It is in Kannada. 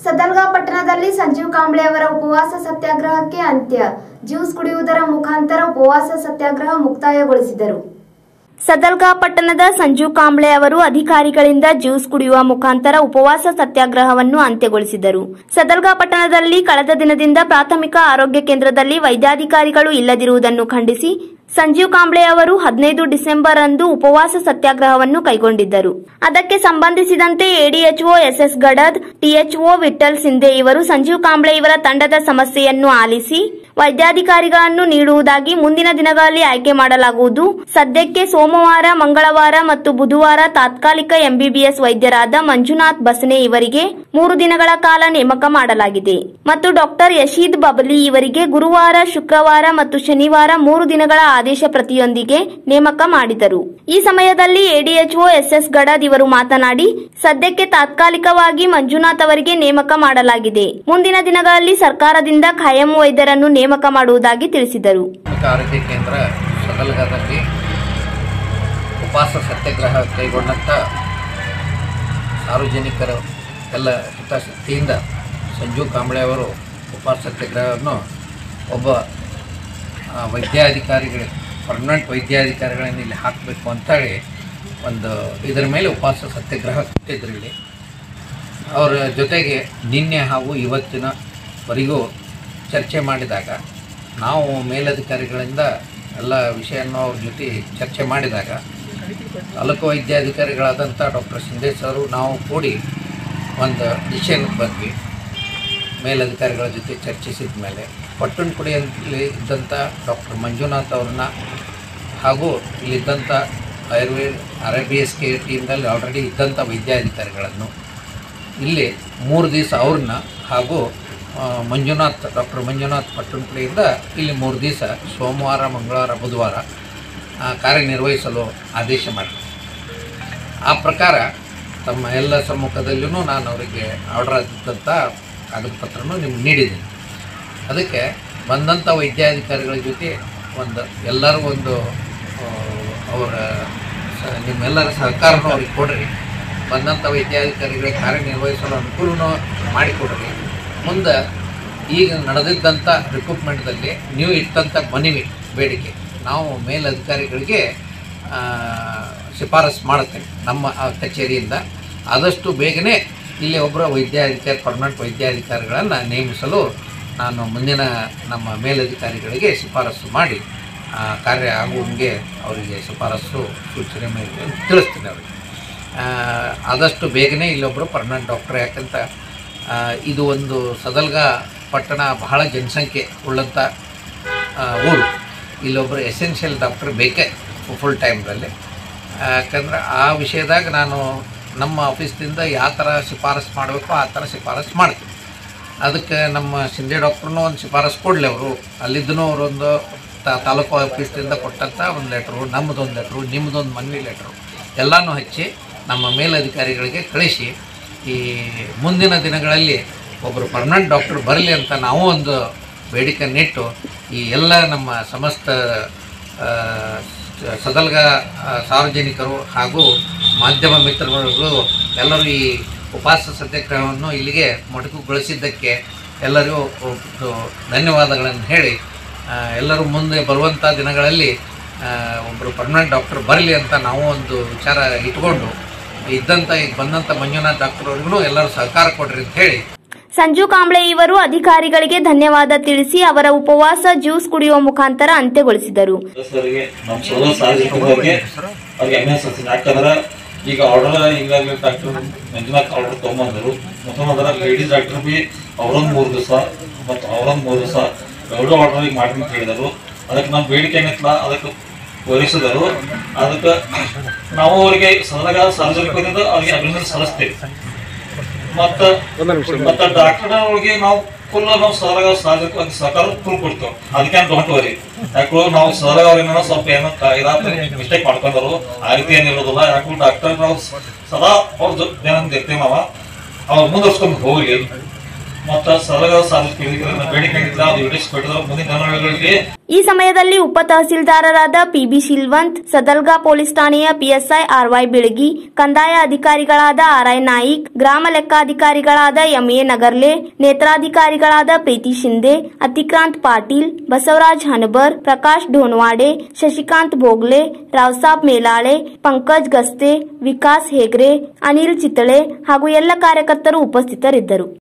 ಸದಲ್ಗಾ ಪಟ್ಟಣದಲ್ಲಿ ಸಂಜೀವ್ ಕಾಂಬ್ಳೆ ಅವರ ಉಪವಾಸ ಸತ್ಯಾಗ್ರಹಕ್ಕೆ ಅಂತ್ಯ ಜ್ಯೂಸ್ ಕುಡಿಯುವುದರ ಮುಖಾಂತರ ಉಪವಾಸ ಸತ್ಯಾಗ್ರಹ ಮುಕ್ತಾಯಗೊಳಿಸಿದರು ಸದಲ್ಗಾ ಪಟ್ಟಣದ ಸಂಜು ಕಾಂಬ್ಳೆ ಅವರು ಅಧಿಕಾರಿಗಳಿಂದ ಜ್ಯೂಸ್ ಕುಡಿಯುವ ಮುಖಾಂತರ ಉಪವಾಸ ಸತ್ಯಾಗ್ರಹವನ್ನು ಅಂತ್ಯಗೊಳಿಸಿದರು ಸದಲ್ಗಾ ಪಟ್ಟಣದಲ್ಲಿ ಕಳೆದ ದಿನದಿಂದ ಪ್ರಾಥಮಿಕ ಆರೋಗ್ಯ ಕೇಂದ್ರದಲ್ಲಿ ವೈದ್ಯಾಧಿಕಾರಿಗಳು ಇಲ್ಲದಿರುವುದನ್ನು ಖಂಡಿಸಿ ಸಂಜೀವ್ ಕಾಂಬ್ಳೆ ಅವರು ಹದಿನೈದು ಡಿಸೆಂಬರ್ ಅಂದು ಉಪವಾಸ ಸತ್ಯಾಗ್ರಹವನ್ನು ಕೈಗೊಂಡಿದ್ದರು ಅದಕ್ಕೆ ಸಂಬಂಧಿಸಿದಂತೆ ADHO SS Gadad THO Vithal Shinde ಇವರು ಸಂಜೀವ್ ಕಾಂಬ್ಳೆ ಇವರ ತಂಡದ ಸಮಸ್ಯೆಯನ್ನು ಆಲಿಸಿ ವೈದ್ಯಾಧಿಕಾರಿಗಳನ್ನು ನೀಡುವುದಾಗಿ ಮುಂದಿನ ದಿನಗಳಲ್ಲಿ ಆಯ್ಕೆ ಮಾಡಲಾಗುವುದು ಸದ್ಯಕ್ಕೆ ಸೋಮವಾರ ಮಂಗಳವಾರ ಮತ್ತು ಬುಧವಾರ ತಾತ್ಕಾಲಿಕ ಎಂಬಿಬಿಎಸ್ ವೈದ್ಯರಾದ ಮಂಜುನಾಥ್ ಬಸನೆ ಇವರಿಗೆ ಮೂರು ದಿನಗಳ ಕಾಲ ನೇಮಕ ಮಾಡಲಾಗಿದೆ ಮತ್ತು ಡಾಕ್ಟರ್ ಯಶೀದ್ ಬಬಲಿ ಇವರಿಗೆ ಗುರುವಾರ ಶುಕ್ರವಾರ ಮತ್ತು ಶನಿವಾರ ಮೂರು ದಿನಗಳ ಆದೇಶ ಪ್ರತಿಯೊಂದಿಗೆ ನೇಮಕ ಮಾಡಿದರು ಈ ಸಮಯದಲ್ಲಿ ಎಡಿಎಚ್ಒ ಎಸ್ಎಸ್ ಗಡದ್ ಇವರು ಮಾತನಾಡಿ ಸದ್ಯಕ್ಕೆ ತಾತ್ಕಾಲಿಕವಾಗಿ ಮಂಜುನಾಥ್ ಅವರಿಗೆ ನೇಮಕ ಮಾಡಲಾಗಿದೆ ಮುಂದಿನ ದಿನಗಳಲ್ಲಿ ಸರ್ಕಾರದಿಂದ ಖಾಯಂ ವೈದ್ಯರನ್ನು ನೇಮಕ ಮಾಡುವುದಾಗಿ ತಿಳಿಸಿದರು ಪ್ರಾಥಮಿಕ ಆರೋಗ್ಯ ಕೇಂದ್ರ ಸದಲ್ಗದಲ್ಲಿ ಉಪವಾಸ ಸತ್ಯಾಗ್ರಹ ಕೈಗೊಂಡಂಥ ಸಾರ್ವಜನಿಕರು ಎಲ್ಲ ಹಿತಾಸಕ್ತಿಯಿಂದ ಸಂಜು ಕಾಂಬಳೆ ಅವರು ಉಪವಾಸ ಸತ್ಯಾಗ್ರಹವನ್ನು ಒಬ್ಬ ಆ, ವೈದ್ಯಾಧಿಕಾರಿಗಳಿಗೆ ಪರ್ಮನೆಂಟ್ ವೈದ್ಯಾಧಿಕಾರಿಗಳನ್ನು ಇಲ್ಲಿ ಹಾಕಬೇಕು ಅಂತೇಳಿ ಒಂದು ಇದರ ಮೇಲೆ ಉಪವಾಸ ಸತ್ಯಾಗ್ರಹ ಕೊಟ್ಟಿದ್ರು ಇಲ್ಲಿ ಅವರ ಜೊತೆಗೆ ನಿನ್ನೆ ಹಾಗೂ ಇವತ್ತಿನವರೆಗೂ ಚರ್ಚೆ ಮಾಡಿದಾಗ ನಾವು ಮೇಲಧಿಕಾರಿಗಳಿಂದ ಎಲ್ಲ ವಿಷಯವನ್ನು ಅವ್ರ ಜೊತೆ ಚರ್ಚೆ ಮಾಡಿದಾಗ ತಾಲೂಕು ವೈದ್ಯಾಧಿಕಾರಿಗಳಾದಂಥ ಡಾಕ್ಟರ್ ಸಿಂಧೇಶ್ ಅವರು ನಾವು ಕೂಡಿ ಒಂದು ಡಿಸಿಷನ್ಗೆ ಬಂದ್ವಿ ಮೇಲಧಿಕಾರಿಗಳ ಜೊತೆ ಚರ್ಚಿಸಿದ ಮೇಲೆ ಪಟ್ಟಣಕುಡಿಯಲ್ಲಿ ಇದ್ದಂಥ ಡಾಕ್ಟರ್ ಮಂಜುನಾಥ್ ಅವ್ರನ್ನ ಹಾಗೂ ಇಲ್ಲಿದ್ದಂಥ Ayurveda R I B S K ಟೀಮ್ನಲ್ಲಿ ಆಲ್ರೆಡಿ ಇದ್ದಂಥ ವೈದ್ಯಾಧಿಕಾರಿಗಳನ್ನು ಇಲ್ಲಿ ಮೂರು ದಿವಸ ಅವ್ರನ್ನ ಹಾಗೂ ಆ, ಮಂಜುನಾಥ್ ಡಾಕ್ಟರ್ ಮಂಜುನಾಥ್ ಪಟ್ಟಣಕುಡಿಯಿಂದ ಇಲ್ಲಿ ಮೂರು ದಿವಸ ಸೋಮವಾರ ಮಂಗಳವಾರ ಬುಧವಾರ ಆ, ಕಾರ್ಯನಿರ್ವಹಿಸಲು ಆದೇಶ ಮಾಡಿದೆ ಆ ಪ್ರಕಾರ ತಮ್ಮ ಎಲ್ಲ ಸಮ್ಮುಖದಲ್ಲೂ ನಾನು ಅವರಿಗೆ ಆರ್ಡರ್ ಆಗಿದ್ದಂಥ ಕಾಗದ ಪತ್ರನೂ ನಿಮ್ಗೆ ನೀಡಿದ್ದೀನಿ ಅದಕ್ಕೆ ಬಂದಂಥ ವೈದ್ಯಾಧಿಕಾರಿಗಳ ಜೊತೆ ಒಂದು ಎಲ್ಲರೂ ಒಂದು ಆ, ಅವರ ಸ- ನಿಮ್ಮೆಲ್ಲರ ಸಹಕಾರನೂ ಅವ್ರಿಗೆ ಕೊಡ್ರಿ ಬಂದಂಥ ವೈದ್ಯಾಧಿಕಾರಿಗಳಿಗೆ ಕಾರ್ಯನಿರ್ವಹಿಸಲು ಅನುಕೂಲನೂ ಮಾಡಿಕೊಡ್ರಿ ಮುಂದೆ ಈಗ ನಡೆದಿದ್ದಂಥ ರಿಕ್ರೂಟ್ಮೆಂಟ್ದಲ್ಲಿ ನೀವು ಇಟ್ಟಂಥ ಮನವಿ ಬೇಡಿಕೆ ನಾವು ಮೇಲಧಿಕಾರಿಗಳಿಗೆ ಆ, ಶಿಫಾರಸು ಮಾಡುತ್ತೇವೆ ನಮ್ಮ ಆ ಕಚೇರಿಯಿಂದ ಆದಷ್ಟು ಬೇಗನೆ ಇಲ್ಲಿ ಒಬ್ಬರ ವೈದ್ಯಾಧಿಕಾರಿ ಪರ್ಮನೆಂಟ್ ವೈದ್ಯಾಧಿಕಾರಿಗಳನ್ನು ನೇಮಿಸಲು ನಾನು ಮುಂದಿನ ನಮ್ಮ ಮೇಲಧಿಕಾರಿಗಳಿಗೆ ಶಿಫಾರಸು ಮಾಡಿ ಆ, ಕಾರ್ಯ ಆಗುವಂಗೆ ಅವರಿಗೆ ಶಿಫಾರಸು ಸೂಚನೆ ಮೇಲೆ ತಿಳಿಸ್ತೀನಿ ಅವರಿಗೆ ಆ, ಆದಷ್ಟು ಬೇಗನೆ ಇಲ್ಲೊಬ್ಬರು ಪರ್ಮನೆಂಟ್ ಡಾಕ್ಟರ್ ಯಾಕಂತ ಆ, ಇದು ಒಂದು ಸದಲ್ಗ ಪಟ್ಟಣ ಬಹಳ ಜನಸಂಖ್ಯೆ ಉಳ್ಳಂಥ ಆ, ಊರು ಇಲ್ಲೊಬ್ಬರು ಎಸೆನ್ಷಿಯಲ್ ಡಾಕ್ಟರ್ ಬೇಕೇ ಫುಲ್ ಟೈಮ್ದಲ್ಲಿ ಯಾಕಂದ್ರೆ ಆ ವಿಷಯದಾಗ ನಾನು ನಮ್ಮ ಆಫೀಸ್ದಿಂದ ಯಾವ ಥರ ಶಿಫಾರಸು ಮಾಡಬೇಕು ಆ ಥರ ಶಿಫಾರಸು ಮಾಡ್ತೀನಿ ಅದಕ್ಕೆ ನಮ್ಮ ಶಿಂದೆ ಡಾಕ್ಟ್ರನ್ನೂ ಒಂದು ಶಿಫಾರಸು ಕೊಡಲಿ ಅವರು ಅಲ್ಲಿದ್ದೂ ಅವರೊಂದು ತಾ ತಾಲೂಕು ಆಫೀಸ್ದಿಂದ ಕೊಟ್ಟಂಥ ಒಂದು ಲೆಟ್ರು ನಮ್ಮದೊಂದು ಲೆಟ್ರು ನಿಮ್ಮದೊಂದು ಮನವಿ ಲೆಟ್ರು ಎಲ್ಲನೂ ಹಚ್ಚಿ ನಮ್ಮ ಮೇಲಧಿಕಾರಿಗಳಿಗೆ ಕಳಿಸಿ ಈ ಮುಂದಿನ ದಿನಗಳಲ್ಲಿ ಒಬ್ಬರು ಪರ್ಮನೆಂಟ್ ಡಾಕ್ಟರ್ ಬರಲಿ ಅಂತ ನಾವು ಒಂದು ಬೇಡಿಕೆಯನ್ನಿಟ್ಟು ಈ ಎಲ್ಲ ನಮ್ಮ ಸಮಸ್ತ ಆ, ಸ- ಸದಲ್ಗ ಆ, ಸಾರ್ವಜನಿಕರು ಹಾಗೂ ಮಾಧ್ಯಮ ಮಿತ್ರರು ಎಲ್ಲರೂ ಈ ಉಪವಾಸ ಸತ್ಯಾಗ್ರಹವನ್ನು ಇಲ್ಲಿಗೆ ಮೊಟಕುಗೊಳಿಸಿದ್ದಕ್ಕೆ ಎಲ್ಲರಿಗೂ ಒಂದು ಧನ್ಯವಾದಗಳನ್ನು ಹೇಳಿ ಆ, ಎಲ್ಲರೂ ಮುಂದೆ ಬರುವಂಥ ದಿನಗಳಲ್ಲಿ ಒಬ್ಬರು ಪರ್ಮನೆಂಟ್ ಡಾಕ್ಟರ್ ಬರಲಿ ಅಂತ ನಾವು ಒಂದು ವಿಚಾರ ಇಟ್ಕೊಂಡು ಇದ್ದಂಥ ಈಗ ಬಂದಂಥ ಮಂಜುನಾಥ್ ಡಾಕ್ಟರ್ ಅವ್ರಿಗೂ ಎಲ್ಲರೂ ಸಹಕಾರ ಕೊಡ್ರಿ ಅಂತ ಹೇಳಿ ಸಂಜು ಕಾಂಬ್ಳೆ ಇವರು ಅಧಿಕಾರಿಗಳಿಗೆ ಧನ್ಯವಾದ ತಿಳಿಸಿ ಅವರ ಉಪವಾಸ ಜ್ಯೂಸ್ ಕುಡಿಯುವ ಮುಖಾಂತರ ಅಂತ್ಯಗೊಳಿಸಿದರು ಸರಿಗೆ ನಮ್ಮ ಸೋಲ ಸಾರ್ವಜನಿಕರಿಗೆ ಅವ್ರಿಗೆ ಎಮ್ ಎಸ್ ಯಾಕಂದ್ರೆ ಈಗ ಆರ್ಡರ್ ಈಗಾಗಲೇ ಡಾಕ್ಟರ್ ಮಂಜುನಾಥ್ ಆರ್ಡರ್ ತೊಗೊಂಬಂದರು ಮೊದಲ ಲೇಡೀಸ್ ಡಾಕ್ಟರ್ ಬಿ ಅವರೊಂದು ಮೂರು ದಿವಸ ಮತ್ತು ಅವರೊಂದು ಮೂರು ದಿವಸ ಎರಡು ಆರ್ಡರ್ ಈಗ ಮಾಡಿ ಅಂತ ಹೇಳಿದರು ಅದಕ್ಕೆ ನಮ್ಮ ಬೇಡಿಕೆ ಏನಿತ್ತಲ್ಲ ಅದಕ್ಕೆ ಪೂರೈಸಿದರು ಅದಕ್ಕೆ ನಾವು ಅವರಿಗೆ ಸದಗ ಸಾರ್ವಜನಿಕರಿಂದ ಅವ್ರಿಗೆ ಅಭಿನಂದನೆ ಸಲ್ಲಿಸ್ತೇವೆ ಮತ್ತು ಮತ್ತು ಡಾಕ್ಟರ್ ಅವ್ರಿಗೆ ನಾವು ಫುಲ್ ನಾವು ಸದಗ ಸಾರ್ವಜನಿಕವಾಗಿ ಸಹಕಾರ ಫುಲ್ ಕೊಡ್ತೇವೆ ಅದಕ್ಕೆ ಡೋಂಟ್ ವರಿ ಯಾಕೋ ನಾವು ಸದಗ ಅವ್ರೇನೋ ಸ್ವಲ್ಪ ಏನೋ ಇದಾತ ಮಿಸ್ಟೇಕ್ ಮಾಡ್ಕೊಂಡರು ಆ ರೀತಿ ಏನಿರೋದಿಲ್ಲ ಯಾಕೋ ಡಾಕ್ಟರ್ ನಾವು ಸದಾ ಅವ್ರ ಏನಂತ ಇರ್ತೇವೆ ನಾವು ಅವ್ರು ಮುಂದುವರ್ಸ್ಕೊಂಡು ಹೋಗ್ಲಿ ಮತ್ತು ಸರಳ ಸಾರ್ವಜನಿಕರ ಬೇಡಿಕೆ ಆಗಿದ್ರೆ ಅದು ಈಡೇರಿಸಿಕೊಟ್ಟಿದ್ರೆ ಮುಂದಿನ ದಿನಗಳಲ್ಲಿ ಈ ಸಮಯದಲ್ಲಿ ಉಪ ತಹಸೀಲ್ದಾರರಾದ ಪಿಬಿ ಶಿಲ್ವಂತ್ ಸದಲ್ಗಾ ಪೊಲೀಸ್ ಠಾಣೆಯ ಪಿಎಸ್ಐ ಆರ್ವೈ ಬಿಳಗಿ ಕಂದಾಯ ಅಧಿಕಾರಿಗಳಾದ ಆರ್ಐ ನಾಯಿಕ್ ಗ್ರಾಮ ಲೆಕ್ಕಾಧಿಕಾರಿಗಳಾದ ಎಂಎ ನಗರ್ಲೆ ನೇತ್ರಾಧಿಕಾರಿಗಳಾದ ಪ್ರೀತಿ ಶಿಂದೆ ಅತಿಕ್ರಾಂತ್ ಪಾಟೀಲ್ ಬಸವರಾಜ್ ಹನಬರ್ ಪ್ರಕಾಶ್ ಢೋನ್ವಾಡೆ ಶಶಿಕಾಂತ್ ಭೋಗ್ಲೆ ರಾವ್ಸಾಬ್ ಮೇಲಾಳೆ ಪಂಕಜ್ ಗಸ್ತೆ ವಿಕಾಸ್ ಹೆಗ್ರೆ ಅನಿಲ್ ಚಿತ್ತಳೆ ಹಾಗೂ ಎಲ್ಲ ಕಾರ್ಯಕರ್ತರು ಉಪಸ್ಥಿತರಿದ್ದರು